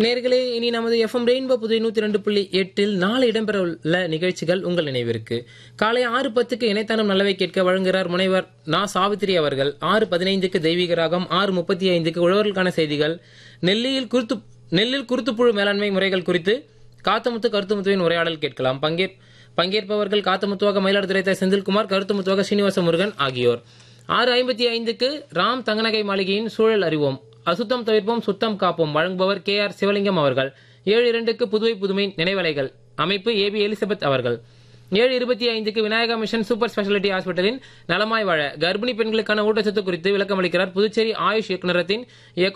நேர்களே இனி நமது எஃப்எம் ரெயின்போ புதுவை நூத்தி ரெண்டு புள்ளி எட்டில் நாளை இடம்பெறவுள்ள நிகழ்ச்சிகள் உங்கள் நினைவிற்கு காலை ஆறு பத்துக்கு இணைத்தானம் நல்லவை கேட்க வழங்குகிறார் முனைவர் நா சாவித்திரி அவர்கள் ஆறு பதினைந்துக்கு தெய்வீக ராகம் ஆறு முப்பத்தி ஐந்துக்கு உழவர்களுக்கான செய்திகள் நெல்லியில் குருத்து நெல்லில் குருத்துப்புழு மேலாண்மை முறைகள் குறித்து காத்தமுத்து கருத்துமுத்துவின் உரையாடல் கேட்கலாம் பங்கே பங்கேற்பவர்கள் காத்தமுத்துவாக மயிலாடுதுறை த. செந்தில்குமார் கருத்துமுத்துவாக சீனிவாச முருகன் ஆகியோர் ஆறு ஐம்பத்தி ஐந்துக்கு ராம் தங்கநகை மாளிகையின் சூழல் அறிவோம் அசுத்தம் தவிர்ப்போம் சுத்தம் காப்போம் வழங்குபவர் கே ஆர் சிவலிங்கம் அவர்கள் ஏழு இரண்டுக்கு புதுவை புதுமை நினைவலைகள் அமைப்பு ஏபி எலிசபெத் அவர்கள் ஏழு இருபத்தி ஐந்துக்கு விநாயகா மிஷன் சூப்பர் ஸ்பெஷாலிட்டி ஹாஸ்பிட்டலின் நலமாய் வாழ கர்ப்பிணி பெண்களுக்கான ஊட்டச்சத்து குறித்து விளக்கம் அளிக்கிறார் புதுச்சேரி ஆயுஷ் இயக்குநரகத்தின் இயக்குனர்